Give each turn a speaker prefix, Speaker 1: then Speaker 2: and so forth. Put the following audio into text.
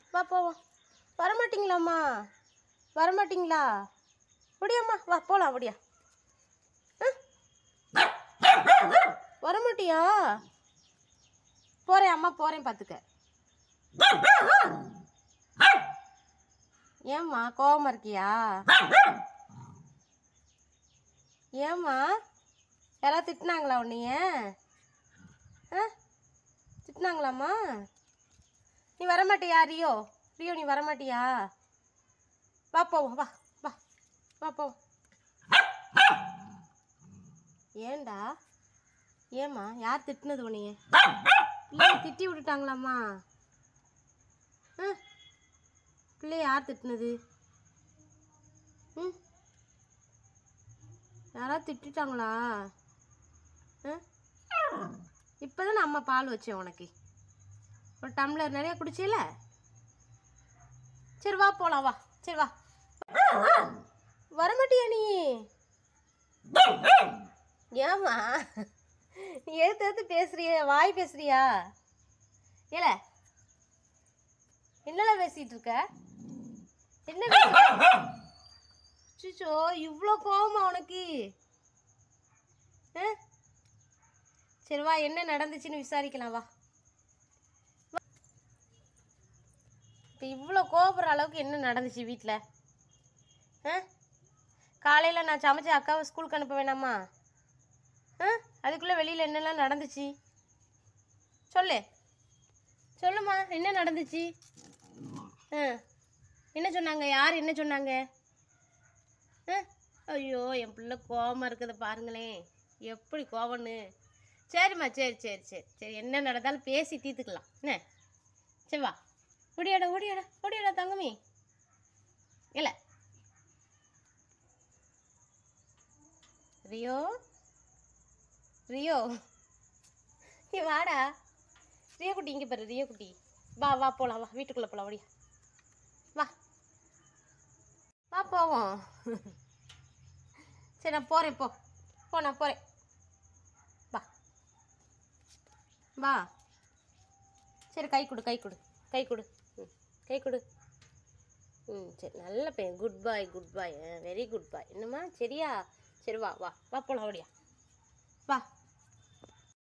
Speaker 1: வா போவோம் வரமாட்டிங்களாம்மா வரமாட்டிங்களா முடியாம்மா வா போகலாம் முடியா வரமாட்டியா போகிறேன் அம்மா போகிறேன் பார்த்துக்க ஏம்மா கோவமா இருக்கியா ஏம்மா யாராவது திட்டினாங்களா உன்னைய ஆ திட்டினாங்களாம்மா நீ வரமாட்டியா ரியோ ரியோ நீ வரமாட்டியா வா போவோம் வா வா வா போவோம் ஏன்டா ஏம்மா யார் திட்டினது உன்னைய பிள்ளைய திட்டி விட்டுட்டாங்களாம்மா ஆ பிள்ளைய யார் திட்டினது ம் யாராவது திட்டிட்டாங்களா இப்போ தான் அம்மா பால் வச்சேன் உனக்கு ஒரு டம்ளர் நிறைய குடிச்சில சரி வா போகலாம் வா சரி வா வரமாட்டியா நீ ஏம்மா நீ எடுத்து எடுத்து பேசுறிய வாய் பேசுறியா ஏல என்னல பேசிட்டு இருக்க என்ன பேசுற சிச்சோ இவ்வளோ கோவமா உனக்கு ஆ? சரி வா என்ன நடந்துச்சுன்னு விசாரிக்கலாம் வா இப்போ இவ்வளோ கோபுற அளவுக்கு என்ன நடந்துச்சு வீட்டில் ஆ காலையில் நான் சமைச்ச அக்காவை ஸ்கூலுக்கு அனுப்ப வேணாமா ஆ அதுக்குள்ளே வெளியில் என்னெல்லாம் நடந்துச்சு சொல்லு சொல்லுமா என்ன நடந்துச்சு ஆ என்ன சொன்னாங்க யார் என்ன சொன்னாங்க ஆ ஐயோ என் பிள்ளை கோவமாக இருக்குத பாருங்களேன் எப்படி கோவம்னு சரிம்மா சரி சரி சரி சரி என்ன நடந்தாலும் பேசி தீர்த்துக்கலாம் என்ன சரி வா ஓடியாடா ஓடியாடா ஓடியாடா தங்கமி இல்லை ரியோ ரியோ நீ வாடா ரியோ குட்டி இங்கே பாரு ரியோ குட்டி வா வா போகலாம் வா வீட்டுக்குள்ளே போகலாம் ஓடியா வா வா போவோம் சரி நான் போகிறேன் போ போ நான் போகிறேன் வா வா சரி கை கொடு கை கொடு கை கொடு ம் கை கொடு ம் சரி நல்ல பையன் good boy good boy very good boy என்னம்மா சரியா சரி வா வா வா போகலாம் ஓடியா வா